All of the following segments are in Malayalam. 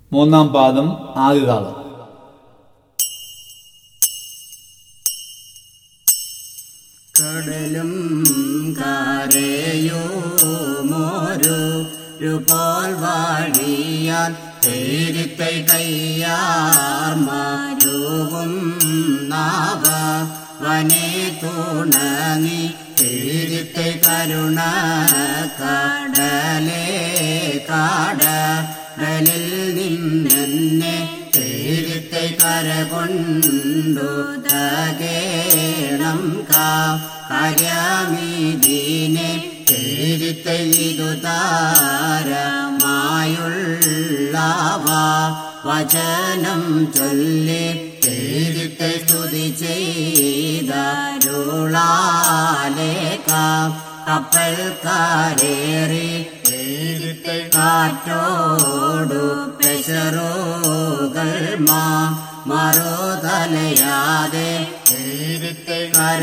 മൂന്നാം പാദം ആദ്യ താളം കടലും കരയുമോരു പോൽ വാഴിയാൽ തേരിത്തൈ കയ്യാർ മാരുവും നാവ വനെ തുണങ്ങി തേരിത്തൈ കരുണ കടലേ കാടലിൽ നിന്നെ തേരിത്തൈ കര കൊണ്ടു തകേണം കാര്യമീതിനെ തേരിത്തൈതു താരമായുള്ളവ വചനം ചൊല്ലി തേരിത്തെ സ്തുതി ചെയ്തരുളാലേക്ക കപ്പൽ കാരേറി തേരിത്തെ കാറ്റോടു പെശറുകൾ മാ മറുതലയാതെ തേരിത്തെ കര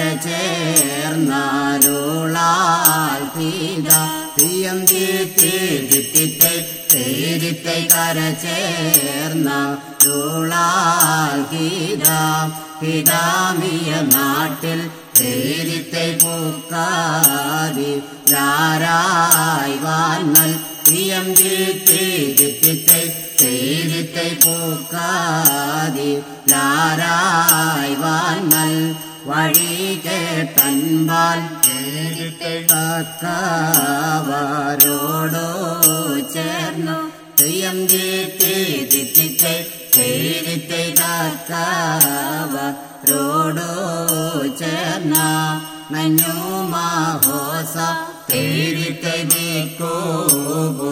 ചേർന്നാരുളാൽ തീത തീയം തീർത്തിത്തെ തേരിത്തെ കര ചേർന്ന രുളാൽ ഗീത പിതാമിയ നാട്ടിൽ തേരിത്തെ പൂക്കാതി ധാരായി വാന്നൽ പ്രിയം തീർത്തിത്തെ തേരിത്തെ പൂക്കാതി ധാരായി വാന്നൽ വഴി കേട്ടൻപാൽ തേരിത്തെ കാക്കവരോടോ ചേർന്നു തെയ്യം തീർത്തിത്തെ തേരിത്തെ കാക്കവരോടോ ചേർന്ന നഞ്ഞു മാഹോസ തേരിത്തെ നീക്കോകു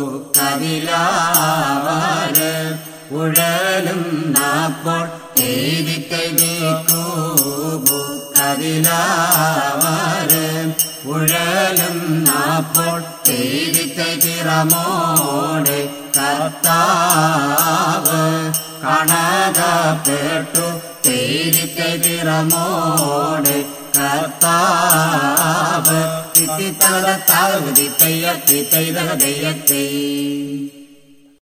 കവിലാവാര് ഉഴലും നാപ്പോൾ തേരിത്തെ നീക്കോകു കവിലാവാര് ഉഴലും നാപ്പോൾ തേരിത്തെ ചിറമോടെ കർത്താവ് കണകപ്പെട്ടു തേരിത്തെ ചിറമോടെ കർത്താവ് തിത്തിത്തള താഴ്വതി തെയ്യത്തെ തെയ്തക തെയ്യത്തെ